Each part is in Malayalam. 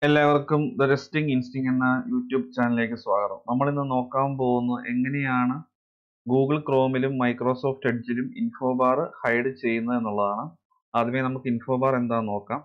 എല്ലാവർക്കും ദ റെസ്റ്റിംഗ് ഇൻസ്റ്റിങ് എന്ന യൂട്യൂബ് ചാനലിലേക്ക് സ്വാഗതം നമ്മൾ ഇന്ന് നോക്കാൻ പോകുന്നു എങ്ങനെയാണ് ഗൂഗിൾ ക്രോമിലും മൈക്രോസോഫ്റ്റ് എഡ്ജിലും ഇൻഫോബാർ ഹൈഡ് ചെയ്യുന്നത് എന്നുള്ളതാണ് ആദ്യമേ നമുക്ക് ഇൻഫോബാർ എന്താന്ന് നോക്കാം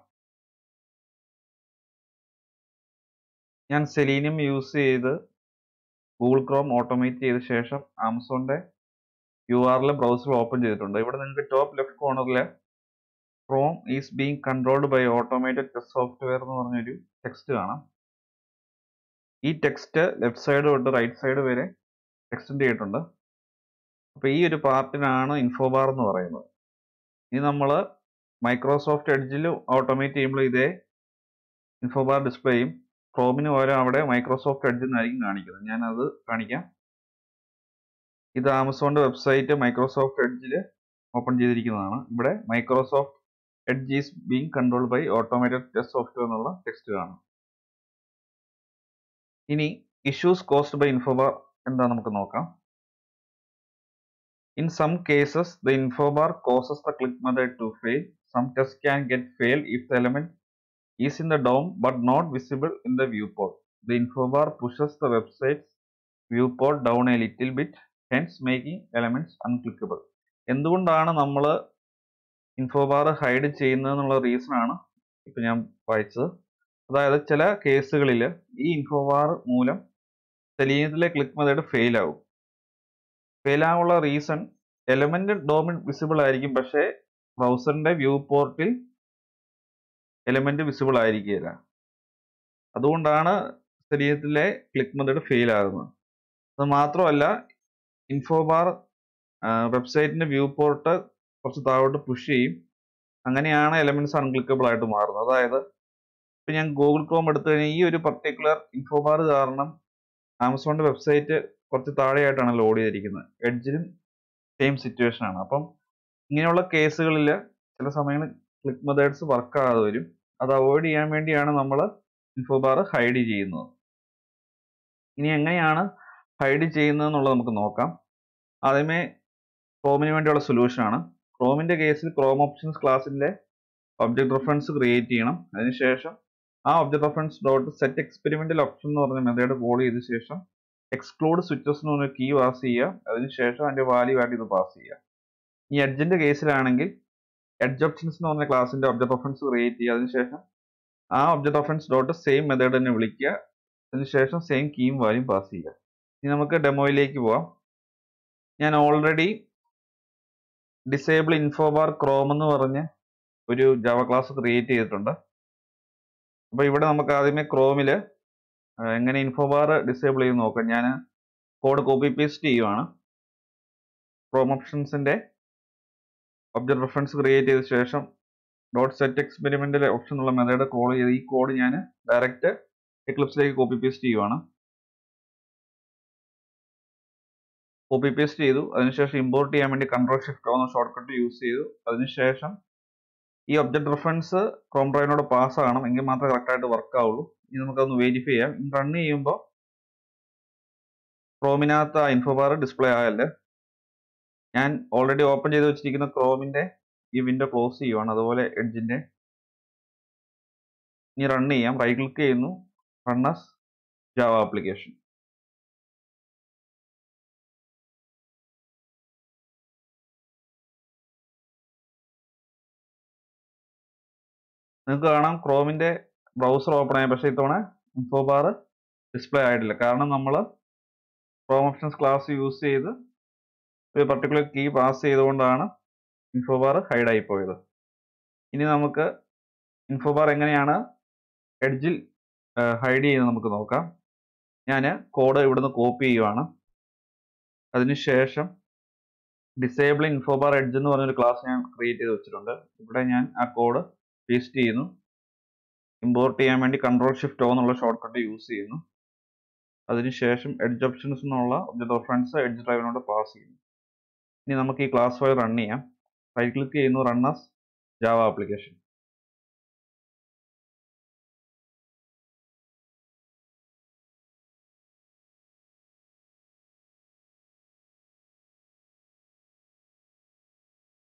ഞാൻ സെലീനിയം യൂസ് ചെയ്ത് ഗൂഗിൾ ക്രോം ഓട്ടോമേറ്റ് ചെയ്ത ശേഷം ആമസോണിന്റെ യു ആറിലെ ബ്രൗസർ ഓപ്പൺ ചെയ്തിട്ടുണ്ട് ഇവിടെ നിങ്ങൾക്ക് ടോപ്പ് ലെഫ്റ്റ് കോർണറിൽ Chrome is being controlled by automated test software എന്ന് പറഞ്ഞൊരു ടെക്സ്റ്റ് കാണാം ഈ ടെക്സ്റ്റ് ലെഫ്റ്റ് സൈഡ് തൊട്ട് റൈറ്റ് സൈഡ് വരെ എക്സ്റ്റെൻഡ് ചെയ്തിട്ടുണ്ട് അപ്പോൾ ഈ ഒരു പാർട്ടിനാണ് ഇൻഫോബാർ എന്ന് പറയുന്നത് ഇനി നമ്മൾ മൈക്രോസോഫ്റ്റ് എഡ്ജിൽ ഓട്ടോമേറ്റ് ചെയ്യുമ്പോൾ ഇതേ ഇൻഫോബാർ ഡിസ്പ്ലേയും ക്രോമിന് പകരം അവിടെ മൈക്രോസോഫ്റ്റ് എഡ്ജ് എന്നായിരിക്കും കാണിക്കുന്നത് ഞാൻ അത് കാണിക്കാം ഇത് ആമസോണിന്റെ വെബ്സൈറ്റ് മൈക്രോസോഫ്റ്റ് എഡ്ജിൽ ഓപ്പൺ ചെയ്തിരിക്കുന്നതാണ് ഇവിടെ Microsoft Edge is being control by automated test software എന്നുള്ള ടെക്സ്റ്റ് കാണും ഇനി ഇഷ്യൂസ് കോസ്ഡ് ബൈ ഇൻഫോബാർ എന്താ നമുക്ക് നോക്കാം in some cases the infobar causes the click method to fail some test can get fail if the element is in the DOM but not visible in the view port the infobar pushes the website view port down A little bit hence making elements unclickable എന്തുകൊണ്ടാണ് നമ്മൾ ഇൻഫോബാർ ഹൈഡ് ചെയ്യുന്നതെന്നുള്ള റീസൺ ആണ് ഇപ്പൊ ഞാൻ വായിച്ചത് അതായത് ചില കേസുകളിൽ ഈ ഇൻഫോബാർ മൂലം സെലീനത്തിലെ ക്ലിക്ക് മെത്തേഡ് ഫെയിൽ ആവും ഫെയിൽ ആവാനുള്ള റീസൺ എലമെന്റ് ഡോമിൻ വിസിബിൾ ആയിരിക്കും പക്ഷേ ബ്രൗസറിന്റെ വ്യൂ പോർട്ടിൽ എലമെന്റ് വിസിബിൾ ആയിരിക്കില്ല അതുകൊണ്ടാണ് സെലീനത്തിലെ ക്ലിക്ക് മെത്തേഡ് ഫെയിൽ ആകുന്നത് അത് മാത്രമല്ല ഇൻഫോബാർ വെബ്സൈറ്റിന്റെ വ്യൂ പോർട്ട് കുറച്ച് താഴോട്ട് പുഷ് ചെയ്യും അങ്ങനെയാണ് എലമെന്റ്സ് അൺക്ലിക്കബിൾ ആയിട്ട് മാറുന്നത് അതായത് ഇപ്പൊ ഞാൻ ഗൂഗിൾ ക്രോം എടുത്തു കഴിഞ്ഞാൽ ഈ ഒരു പർട്ടിക്കുലർ ഇൻഫോബാർ കാരണം ആമസോണിന്റെ വെബ്സൈറ്റ് കുറച്ച് താഴെയായിട്ടാണ് ലോഡ് ചെയ്തിരിക്കുന്നത് എഡ്ജിലും സെയിം സിറ്റുവേഷൻ ആണ് അപ്പം ഇങ്ങനെയുള്ള കേസുകളിൽ ചില സമയങ്ങളിൽ ക്ലിക്ക് മെത്തേഡ്സ് വർക്ക് ആകാതെ വരും അത് അവോയ്ഡ് ചെയ്യാൻ വേണ്ടിയാണ് നമ്മൾ ഇൻഫോബാർ ഹൈഡ് ചെയ്യുന്നത് ഇനി എങ്ങനെയാണ് ഹൈഡ് ചെയ്യുന്നത് എന്നുള്ളത് നമുക്ക് നോക്കാം ആദ്യമേ ക്രോമിന് വേണ്ടിയുള്ള സൊല്യൂഷൻ ആണ് ക്രോമിന്റെ കേസിൽ ക്രോം ഓപ്ഷൻസ് ക്ലാസിന്റെ ഒബ്ജക്ട് റെഫറൻസ് ക്രിയേറ്റ് ചെയ്യണം അതിനുശേഷം ആ object reference dot set experimental option എന്ന് പറഞ്ഞ മെത്തേഡ് കോൾ ചെയ്ത ശേഷം എക്സ്ക്ലൂഡ് സ്വിച്ചസ് എന്ന് പറഞ്ഞ കീ പാസ് ചെയ്യുക അതിനുശേഷം അതിന്റെ വാല്യൂ ആയിട്ട് ഇത് പാസ് ചെയ്യുക ഈ എഡ്ജിന്റെ കേസിലാണെങ്കിൽ എഡ്ജ് ഓപ്ഷൻസ് എന്ന് പറഞ്ഞ ക്ലാസിന്റെ ഒബ്ജക്ട് റെഫറൻസ് ക്രിയേറ്റ് ചെയ്യുക അതിനുശേഷം ആ object reference dot same method തന്നെ വിളിക്കുക അതിനുശേഷം സെയിം കീയും വാല്യൂം പാസ് ചെയ്യുക ഇനി നമുക്ക് ഡെമോയിലേക്ക് പോവാം ഞാൻ ഓൾറെഡി ഡിസേബിൾ ഇൻഫോബാർ ക്രോം എന്ന് പറഞ്ഞ് ഒരു ജാവ ക്ലാസ് ക്രിയേറ്റ് ചെയ്തിട്ടുണ്ട് അപ്പോൾ ഇവിടെ നമുക്ക് ആദ്യമേ ക്രോമിൽ എങ്ങനെ ഇൻഫോബാർ ഡിസേബിൾ ചെയ്ത് നോക്കാം ഞാൻ കോഡ് കോപ്പി പേസ്റ്റ് ചെയ്യുവാണ് ക്രോം ഓപ്ഷൻസിന്റെ ഒബ്ജക്ട് റെഫറൻസ് ക്രിയേറ്റ് ചെയ്ത ശേഷം ഡോട്ട് സെറ്റ് എക്സ്പെരിമെന്റൽ ഓപ്ഷൻ എന്നുള്ള മെത്തേഡ് കോൾ ചെയ്ത് ഈ കോഡ് ഞാൻ ഡയറക്റ്റ് എക്ലിപ്സിലേക്ക് കോപ്പി പേസ്റ്റ് ചെയ്യുവാണ് കോപ്പി പേസ്റ്റ് ചെയ്തു അതിനുശേഷം ഇമ്പോർട്ട് ചെയ്യാൻ വേണ്ടി കൺട്രോൾ ഷിഫ്റ്റ് എന്ന ഷോർട്ട് കട്ട് യൂസ് ചെയ്തു അതിനുശേഷം ഈ ഒബ്ജക്ട് റെഫറൻസ് ക്രോം ഡ്രൈവിനോട് പാസ് ആകണം എങ്കിൽ മാത്രമേ കറക്റ്റ് ആയിട്ട് വർക്ക് ആവുള്ളൂ ഇനി നമുക്കതൊന്ന് വെരിഫൈ ചെയ്യാം റൺ ചെയ്യുമ്പോൾ ക്രോമിനകത്ത് ആ ഇൻഫോബാർ ഡിസ്പ്ലേ ആകല്ലേ ഞാൻ ഓൾറെഡി ഓപ്പൺ ചെയ്ത് വെച്ചിരിക്കുന്ന ക്രോമിന്റെ ഈ വിൻഡോ ക്ലോസ് ചെയ്യുവാണ് അതുപോലെ എഡ്ജിന്റെ ഇനി റൺ ചെയ്യാം റൈറ്റ് ക്ലിക്ക് ചെയ്യുന്നു റൺ അസ് ജാവ ആപ്ലിക്കേഷൻ നിങ്ങൾക്ക് കാണാം ക്രോമിന്റെ ബ്രൗസർ ഓപ്പൺ ആയി പക്ഷേ ഇത്തവണ ഇൻഫോബാർ ഡിസ്പ്ലേ ആയിട്ടില്ല കാരണം നമ്മൾ ക്രോം ഓപ്ഷൻസ് ക്ലാസ് യൂസ് ചെയ്ത് ഒരു പർട്ടിക്കുലർ കീ പാസ് ചെയ്തുകൊണ്ടാണ് ഇൻഫോബാർ ഹൈഡ് ആയി പോയത് ഇനി നമുക്ക് ഇൻഫോബാർ എങ്ങനെയാണ് എഡ്ജിൽ ഹൈഡ് ചെയ്യുന്നത് നമുക്ക് നോക്കാം ഞാൻ കോഡ് ഇവിടുന്ന് കോപ്പി ചെയ്യുവാണ് അതിനുശേഷം ഡിസേബിൾ ഇൻഫോബാർ എഡ്ജ് എന്ന് പറഞ്ഞൊരു ക്ലാസ് ഞാൻ ക്രിയേറ്റ് ചെയ്ത് വെച്ചിട്ടുണ്ട് ഇവിടെ ഞാൻ ആ കോഡ് പേസ്റ്റ് ചെയ്യുന്നു ഇമ്പോർട്ട് ചെയ്യാൻ വേണ്ടി കൺട്രോൾ ഷിഫ്റ്റ് ഓ എന്നുള്ള ഷോർട്ട് കട്ട് യൂസ് ചെയ്യുന്നു അതിനുശേഷം എഡ്ജ് ഓപ്ഷൻസ് എന്നുള്ള ഒബ്ജക്ട് റെഫറൻസ് എഡ്ജ് ഡ്രൈവിനോട് പാസ് ചെയ്യുന്നു ഇനി നമുക്ക് ഈ ക്ലാസ് ഫയൽ റൺ ചെയ്യാം റൈറ്റ് ക്ലിക്ക് ചെയ്യുന്നു റൺ ആസ് ജാവ ആപ്ലിക്കേഷൻ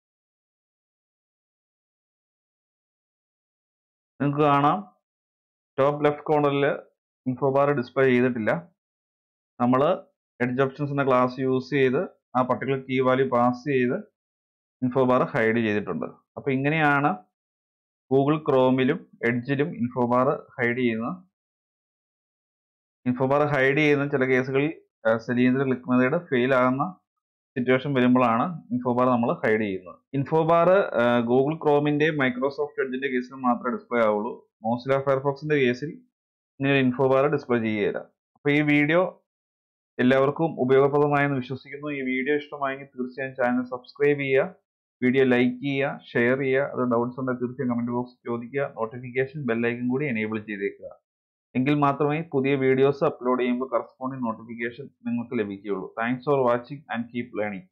നിങ്ങൾക്ക് കാണാം ടോപ്പ് ലെഫ്റ്റ് കോർണറിൽ ഇൻഫോബാർ ഡിസ്പ്ലേ ചെയ്തിട്ടില്ല നമ്മൾ എഡ്ജ് ഓപ്ഷൻസ് എന്ന ക്ലാസ് യൂസ് ചെയ്ത് ആ പർട്ടിക്കുലർ കീ വാല്യൂ പാസ് ചെയ്ത് ഇൻഫോബാർ ഹൈഡ് ചെയ്തിട്ടുണ്ട് അപ്പോൾ ഇങ്ങനെയാണ് ഗൂഗിൾ ക്രോമിലും എഡ്ജിലും ഇൻഫോബാർ ഹൈഡ് ചെയ്യുന്നത് ഇൻഫോബാർ ഹൈഡ് ചെയ്യുന്ന ചില കേസുകളിൽ സെലീനിന്റെ ക്ലിക്ക് മെത്തേഡ് ഫെയിൽ ആകുന്ന സിറ്റുവേഷൻ വരുമ്പോഴാണ് ഇൻഫോബാർ നമ്മൾ ഹൈഡ് ചെയ്യുന്നത് ഇൻഫോബാർ ഗൂഗിൾ ക്രോമിന്റെ മൈക്രോസോഫ്റ്റ് എഡ്ജിന്റെ കേസിൽ മാത്രമേ ഡിസ്പ്ലേ ആവുള്ളൂ മോസില ഫയർഫോക്സിന്റെ കേസിൽ ഇങ്ങനെ ഇൻഫോബാർ ഡിസ്പ്ലേ ചെയ്യുകയില്ല അപ്പോൾ ഈ വീഡിയോ എല്ലാവർക്കും ഉപയോഗപ്രദമായെന്ന് വിശ്വസിക്കുന്നു ഈ വീഡിയോ ഇഷ്ടമായെങ്കിൽ തീർച്ചയായും ചാനൽ സബ്സ്ക്രൈബ് ചെയ്യുക വീഡിയോ ലൈക്ക് ചെയ്യുക ഷെയർ ചെയ്യുക അത് ഡൗട്ട്സ് ഉണ്ടെങ്കിൽ തീർച്ചയായും കമന്റ് ബോക്സിൽ ചോദിക്കുക നോട്ടിഫിക്കേഷൻ ബെല്ലൈക്കൻ കൂടി എനേബിൾ ചെയ്തേക്കുക എങ്കിൽ മാത്രമേ പുതിയ വീഡിയോസ് അപ്ലോഡ് ചെയ്യുമ്പോൾ കറസ്പോണ്ടിങ് നോട്ടിഫിക്കേഷൻ നിങ്ങൾക്ക് ലഭിക്കുകയുള്ളൂ thanks for watching and keep learning